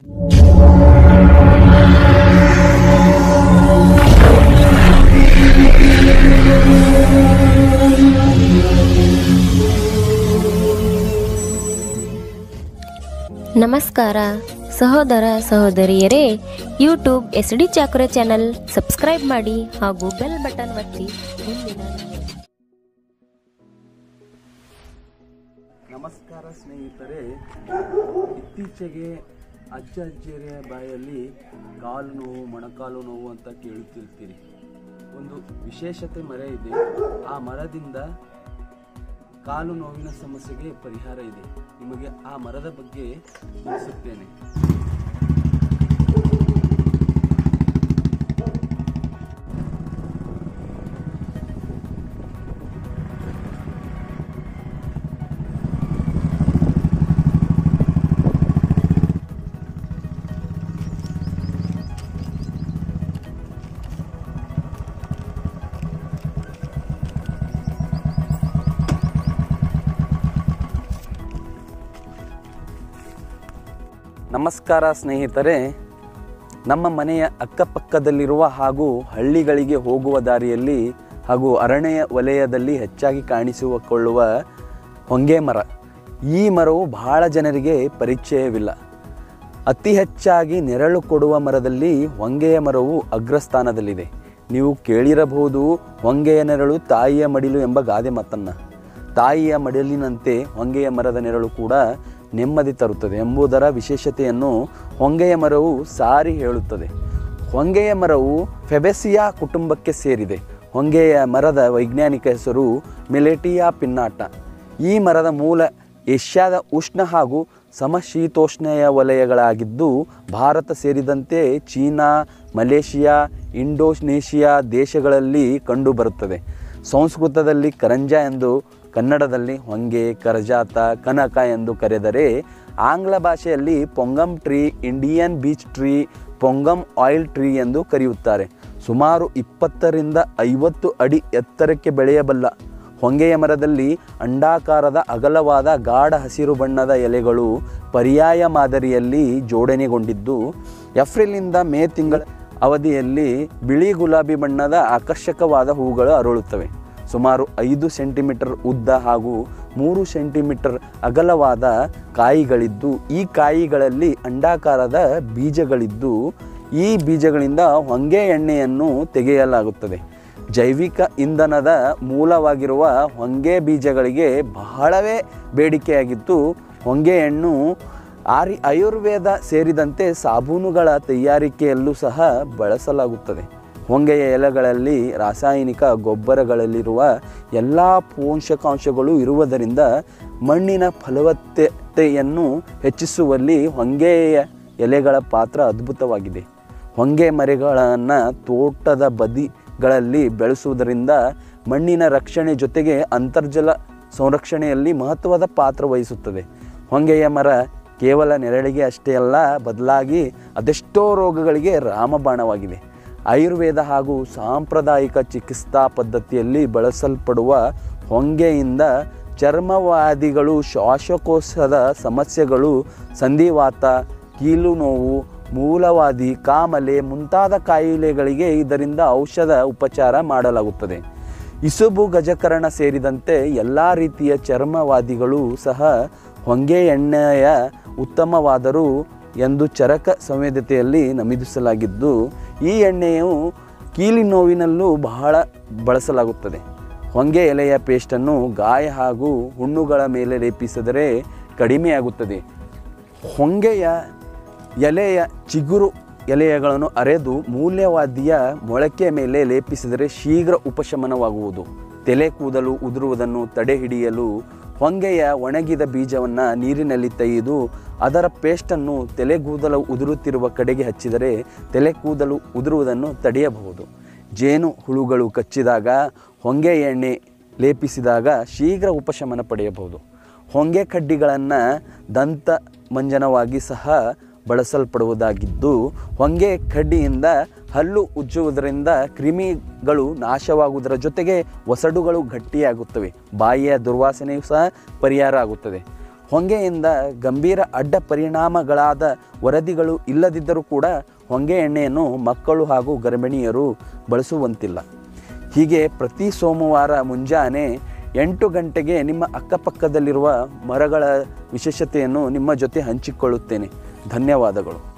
ನಮಸ್ಕಾರ ಸಹೋದರ ಸಹೋದರಿಯರೇ YouTube S D Chakra channel subscribe ಮಾಡಿ ಹಾಗೂ ಬೆಲ್ ಬಟನ್ ಒತ್ತಿ ಮುಂದಿನ ನಮಸ್ಕಾರ ಸ್ನೇಹಿತರೆ ಇತ್ತೀಚೆಗೆ ಅಜ್ಜ ಅಜ್ಜಿಯರ ಬಾಯಲ್ಲಿ ಕಾಲು ನೋವು ಮೊಣಕಾಲು ನೋವು ಅಂತ ಕೇಳುತ್ತಿರ್ತೀರಿ ಒಂದು ವಿಶೇಷತೆ ಮರ ಇದೆ ಆ ಮರದಿಂದ ಕಾಲು ನೋವಿನ ಸಮಸ್ಯೆಗೆ ಪರಿಹಾರ ಇದೆ ನಿಮಗೆ ಆ ಮರದ ಬಗ್ಗೆ ತಿಳಿಸುತ್ತೇನೆ ನಮಸ್ಕಾರ ಸ್ನೇಹಿತರೆ ನಮ್ಮ ಮನೆಯ ಅಕ್ಕಪಕ್ಕದಲ್ಲಿರುವ ಹಾಗೂ ಹಳ್ಳಿಗಳಿಗೆ ಹೋಗುವ ದಾರಿಯಲ್ಲಿ ಹಾಗೂ ಅರಣ್ಯ ವಲಯದಲ್ಲಿ ಹೆಚ್ಚಾಗಿ ಕಾಣಿಸಿಕೊಳ್ಳುವ ಹೊಂಗೆ ಮರ ಈ ಮರವು ಬಹಳ ಜನರಿಗೆ ಪರಿಚಯವಿಲ್ಲ ಅತಿ ಹೆಚ್ಚಾಗಿ ನೆರಳು ಕೊಡುವ ಮರದಲ್ಲಿ ಹೊಂಗೆಯ ಮರವು ಅಗ್ರಸ್ಥಾನದಲ್ಲಿದೆ ನೀವು ಕೇಳಿರಬಹುದು ಹೊಂಗೆಯ ನೆರಳು ತಾಯಿಯ ಮಡಿಲು ಎಂಬ ಗಾದೆ ಮಾತನ್ನು ತಾಯಿಯ ಮಡಿಲಿನಂತೆ ಹೊಂಗೆಯ ಮರದ ನೆರಳು ಕೂಡ ನೆಮ್ಮದಿ ತರುತ್ತದೆ ಎಂಬುದರ ವಿಶೇಷತೆಯನ್ನು ಹೊಂಗೆಯ ಮರವು ಸಾರಿ ಹೇಳುತ್ತದೆ ಹೊಂಗೆಯ ಮರವು ಫೆಬೆಸಿಯಾ ಕುಟುಂಬಕ್ಕೆ ಸೇರಿದೆ ಹೊಂಗೆಯ ಮರದ ವೈಜ್ಞಾನಿಕ ಹೆಸರು ಮೆಲೆಟಿಯಾ ಪಿನ್ನಾಟ ಈ ಮರದ ಮೂಲ ಏಷ್ಯಾದ ಉಷ್ಣ ಹಾಗೂ ಸಮಶೀತೋಷ್ಣೆಯ ವಲಯಗಳಾಗಿದ್ದು ಭಾರತ ಸೇರಿದಂತೆ ಚೀನಾ ಮಲೇಷಿಯಾ ಇಂಡೋನೇಷಿಯಾ ದೇಶಗಳಲ್ಲಿ ಕಂಡುಬರುತ್ತದೆ ಸಂಸ್ಕೃತದಲ್ಲಿ ಕರಂಜ ಎಂದು ಕನ್ನಡದಲ್ಲಿ ಹೊಂಗೆ ಕರಜಾತ ಕನಕ ಎಂದು ಕರೆದರೆ ಆಂಗ್ಲ ಭಾಷೆಯಲ್ಲಿ pongam tree Indian beech tree pongam oil tree ಎಂದು ಕರೆಯುತ್ತಾರೆ ಸುಮಾರು ಇಪ್ಪತ್ತರಿಂದ ಐವತ್ತು ಅಡಿ ಎತ್ತರಕ್ಕೆ ಬೆಳೆಯಬಲ್ಲ ಹೊಂಗೆಯ ಮರದಲ್ಲಿ ಅಂಡಾಕಾರದ ಅಗಲವಾದ ಗಾಢ ಹಸಿರು ಬಣ್ಣದ ಎಲೆಗಳು ಪರ್ಯಾಯ ಮಾದರಿಯಲ್ಲಿ ಜೋಡಣೆಗೊಂಡಿದ್ದು ಏಪ್ರಿಲ್ನಿಂದ ಮೇ ತಿಂಗಳ ಅವಧಿಯಲ್ಲಿ ಬಿಳಿ ಗುಲಾಬಿ ಬಣ್ಣದ ಆಕರ್ಷಕವಾದ ಹೂಗಳು ಅರಳುತ್ತವೆ ಸುಮಾರು ಐದು ಸೆಂಟಿಮೀಟರ್ ಉದ್ದ ಹಾಗೂ ಮೂರು ಸೆಂಟಿಮೀಟರ್ ಅಗಲವಾದ ಕಾಯಿಗಳಿದ್ದು ಈ ಕಾಯಿಗಳಲ್ಲಿ ಅಂಡಾಕಾರದ ಬೀಜಗಳಿದ್ದು ಈ ಬೀಜಗಳಿಂದ ಹೊಂಗೆ ಎಣ್ಣೆಯನ್ನು ತೆಗೆಯಲಾಗುತ್ತದೆ ಜೈವಿಕ ಇಂಧನದ ಮೂಲವಾಗಿರುವ ಹೊಂಗೆ ಬೀಜಗಳಿಗೆ ಬಹಳವೇ ಬೇಡಿಕೆಯಾಗಿದ್ದು ಹೊಂಗೆ ಹಣ್ಣು ಆರಿ ಆಯುರ್ವೇದ ಸೇರಿದಂತೆ ಸಾಬೂನುಗಳ ತಯಾರಿಕೆಯಲ್ಲೂ ಸಹ ಬಳಸಲಾಗುತ್ತದೆ ಹೊಂಗೆಯ ಎಲೆಗಳಲ್ಲಿ ರಾಸಾಯನಿಕ ಗೊಬ್ಬರಗಳಲ್ಲಿರುವ ಎಲ್ಲ ಪೋಷಕಾಂಶಗಳು ಇರುವುದರಿಂದ ಮಣ್ಣಿನ ಫಲವತ್ತತೆಯನ್ನು ಹೆಚ್ಚಿಸುವಲ್ಲಿ ಹೊಂಗೆಯ ಎಲೆಗಳ ಪಾತ್ರ ಅದ್ಭುತವಾಗಿದೆ ಹೊಂಗೆ ಮರಿಗಳನ್ನು ತೋಟದ ಬದಿಗಳಲ್ಲಿ ಬೆಳೆಸುವುದರಿಂದ ಮಣ್ಣಿನ ರಕ್ಷಣೆ ಜೊತೆಗೆ ಅಂತರ್ಜಲ ಸಂರಕ್ಷಣೆಯಲ್ಲಿ ಮಹತ್ವದ ಪಾತ್ರ ವಹಿಸುತ್ತದೆ ಹೊಂಗೆಯ ಮರ ಕೇವಲ ನೆರಳಿಗೆ ಅಷ್ಟೇ ಅಲ್ಲ ಬದಲಾಗಿ ಅದೆಷ್ಟೋ ರೋಗಗಳಿಗೆ ರಾಮಬಾಣವಾಗಿದೆ ಆಯುರ್ವೇದ ಹಾಗೂ ಸಾಂಪ್ರದಾಯಿಕ ಚಿಕಿತ್ಸಾ ಪದ್ಧತಿಯಲ್ಲಿ ಬಳಸಲ್ಪಡುವ ಹೊಂಗೆಯಿಂದ ಚರ್ಮವಾದಿಗಳು ಶ್ವಾಸಕೋಶದ ಸಮಸ್ಯೆಗಳು ಸಂಧಿವಾತ ಕೀಲು ನೋವು ಮೂಲವಾದಿ ಕಾಮಲೆ ಮುಂತಾದ ಕಾಯಿಲೆಗಳಿಗೆ ಇದರಿಂದ ಔಷಧ ಉಪಚಾರ ಮಾಡಲಾಗುತ್ತದೆ ಇಸುಬು ಗಜಕರಣ ಸೇರಿದಂತೆ ಎಲ್ಲ ರೀತಿಯ ಚರ್ಮವಾದಿಗಳು ಸಹ ಹೊಂಗೆ ಎಣ್ಣೆಯ ಉತ್ತಮವಾದರೂ ಎಂದು ಚರಕ ಸಂವೇದತೆಯಲ್ಲಿ ನಮೂದಿಸಲಾಗಿದ್ದು ಈ ಎಣ್ಣೆಯು ಕೀಲಿ ನೋವಿನಲ್ಲೂ ಬಹಳ ಬಳಸಲಾಗುತ್ತದೆ ಹೊಂಗೆ ಎಲೆಯ ಪೇಸ್ಟನ್ನು ಗಾಯ ಹಾಗೂ ಹುಣ್ಣುಗಳ ಮೇಲೆ ಲೇಪಿಸಿದರೆ ಕಡಿಮೆಯಾಗುತ್ತದೆ ಹೊಂಗೆಯ ಎಲೆಯ ಚಿಗುರು ಎಲೆಗಳನ್ನು ಅರೆದು ಮೂಲ್ಯವಾದಿಯ ಮೊಳಕೆ ಮೇಲೆ ಲೇಪಿಸಿದರೆ ಶೀಘ್ರ ಉಪಶಮನವಾಗುವುದು ತಲೆ ಕೂದಲು ಉದುರುವುದನ್ನು ತಡೆಹಿಡಿಯಲು ಹೊಂಗೆಯ ಒಣಗಿದ ಬೀಜವನ್ನು ನೀರಿನಲ್ಲಿ ತೆಗೆದು ಅದರ ಪೇಸ್ಟನ್ನು ತಲೆಗೂದಲು ಉದುರುತ್ತಿರುವ ಕಡೆಗೆ ಹಚ್ಚಿದರೆ ತಲೆ ಕೂದಲು ಉದುರುವುದನ್ನು ತಡೆಯಬಹುದು ಜೇನು ಹುಳುಗಳು ಕಚ್ಚಿದಾಗ ಹೊಂಗೆ ಎಣ್ಣೆ ಲೇಪಿಸಿದಾಗ ಶೀಘ್ರ ಉಪಶಮನ ಪಡೆಯಬಹುದು ಹೊಂಗೆ ಕಡ್ಡಿಗಳನ್ನು ದಂತ ಮಂಜನವಾಗಿ ಸಹ ಬಳಸಲ್ಪಡುವುದಾಗಿದ್ದು ಹೊಂಗೆ ಕಡ್ಡಿಯಿಂದ ಹಲ್ಲು ಉಜ್ಜುವುದರಿಂದ ಕ್ರಿಮಿಗಳು ನಾಶವಾಗುವುದರ ಜೊತೆಗೆ ಒಸಡುಗಳು ಗಟ್ಟಿಯಾಗುತ್ತವೆ ಬಾಯಿಯ ದುರ್ವಾಸನೆಯೂ ಸಹ ಪರಿಹಾರ ಆಗುತ್ತದೆ ಹೊಂಗೆಯಿಂದ ಗಂಭೀರ ಅಡ್ಡ ಪರಿಣಾಮಗಳಾದ ವರದಿಗಳು ಇಲ್ಲದಿದ್ದರೂ ಕೂಡ ಹೊಂಗೆ ಎಣ್ಣೆಯನ್ನು ಮಕ್ಕಳು ಹಾಗೂ ಗರ್ಭಿಣಿಯರು ಬಳಸುವಂತಿಲ್ಲ ಹೀಗೆ ಪ್ರತಿ ಸೋಮವಾರ ಮುಂಜಾನೆ ಎಂಟು ಗಂಟೆಗೆ ನಿಮ್ಮ ಅಕ್ಕಪಕ್ಕದಲ್ಲಿರುವ ಮರಗಳ ವಿಶೇಷತೆಯನ್ನು ನಿಮ್ಮ ಜೊತೆ ಹಂಚಿಕೊಳ್ಳುತ್ತೇನೆ ಧನ್ಯವಾದಗಳು